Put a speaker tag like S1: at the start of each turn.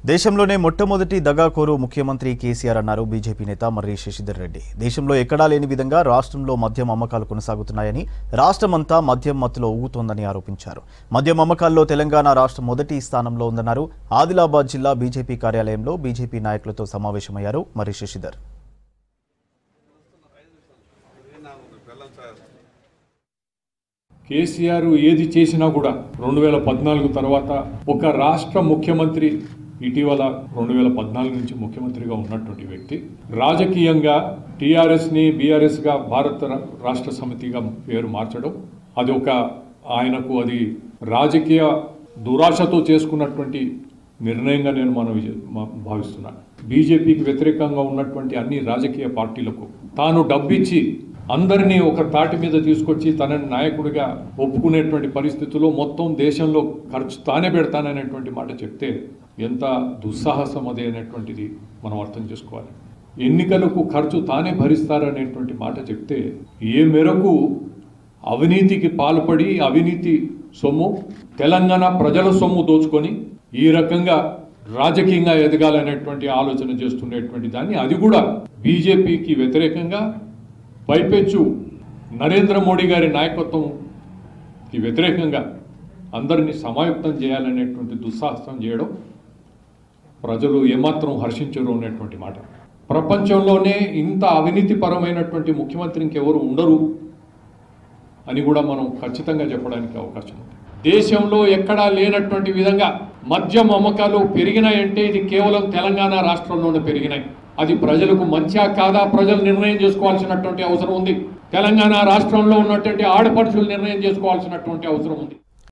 S1: దేశంలోనే మొట్టమొదటి దగాకోరు ముఖ్యమంత్రి కేసీఆర్ అన్నారు బీజేపీ నేత మర్రి శశిధర్ రెడ్డి దేశంలో ఎక్కడా లేని విధంగా రాష్ట్రంలో మద్యం అమ్మకాలు కొనసాగుతున్నాయని రాష్ట్రమంతా మద్యం మత్తులో ఊగుతోందని ఆరోపించారు మద్యం అమ్మకాల్లో తెలంగాణ రాష్ట్రం మొదటి స్థానంలో ఉందన్నారు ఆదిలాబాద్ జిల్లా బీజేపీ కార్యాలయంలో బీజేపీ నాయకులతో సమావేశమయ్యారు మర్రి శశిధర్
S2: కేసీఆర్ ఏది చేసినా కూడా రెండు వేల పద్నాలుగు తర్వాత ఒక రాష్ట్ర ముఖ్యమంత్రి ఇటీవల రెండు వేల పద్నాలుగు నుంచి ముఖ్యమంత్రిగా ఉన్నటువంటి వ్యక్తి రాజకీయంగా టీఆర్ఎస్ని బీఆర్ఎస్గా భారత రా- రాష్ట్ర సమితిగా పేరు మార్చడం అది ఒక ఆయనకు అది రాజకీయ దురాశతో చేసుకున్నటువంటి నిర్ణయంగా నేను మనం భావిస్తున్నాను బీజేపీకి వ్యతిరేకంగా ఉన్నటువంటి అన్ని రాజకీయ పార్టీలకు తాను డబ్బిచ్చి అందరినీ ఒక తాటి మీద తీసుకొచ్చి తనని నాయకుడిగా ఒప్పుకునేటువంటి పరిస్థితుల్లో మొత్తం దేశంలో ఖర్చు తానే పెడతాననేటువంటి మాట చెప్తే ఎంత దుస్సాహసం అదే అనేటువంటిది మనం అర్థం చేసుకోవాలి ఎన్నికలకు ఖర్చు తానే భరిస్తారనేటువంటి మాట చెప్తే ఏ మేరకు అవినీతికి పాల్పడి అవినీతి సొమ్ము తెలంగాణ ప్రజల సొమ్ము దోచుకొని ఈ రకంగా రాజకీయంగా ఎదగాలనేటువంటి ఆలోచన చేస్తున్నటువంటి దాన్ని అది కూడా బీజేపీకి వ్యతిరేకంగా పైపెచ్చు నరేంద్ర మోడీ గారి నాయకత్వంకి వ్యతిరేకంగా అందరినీ సమాయుక్తం చేయాలనేటువంటి దుస్సాహసం చేయడం ప్రజలు ఏమాత్రం హర్షించరు అనేటువంటి మాట ప్రపంచంలోనే ఇంత అవినీతిపరమైనటువంటి ముఖ్యమంత్రి ఇంకెవరు ఉండరు అని కూడా మనం ఖచ్చితంగా చెప్పడానికి అవకాశం ఉంది దేశంలో ఎక్కడా లేనటువంటి విధంగా మద్యం అమ్మకాలు పెరిగినాయంటే ఇది కేవలం తెలంగాణ రాష్ట్రంలోనే పెరిగినాయి అది ప్రజలకు మంచిగా కాదా ప్రజలు నిర్ణయం చేసుకోవాల్సినటువంటి అవసరం ఉంది తెలంగాణ రాష్ట్రంలో ఉన్నటువంటి ఆడపడుచులు నిర్ణయం చేసుకోవాల్సినటువంటి అవసరం ఉంది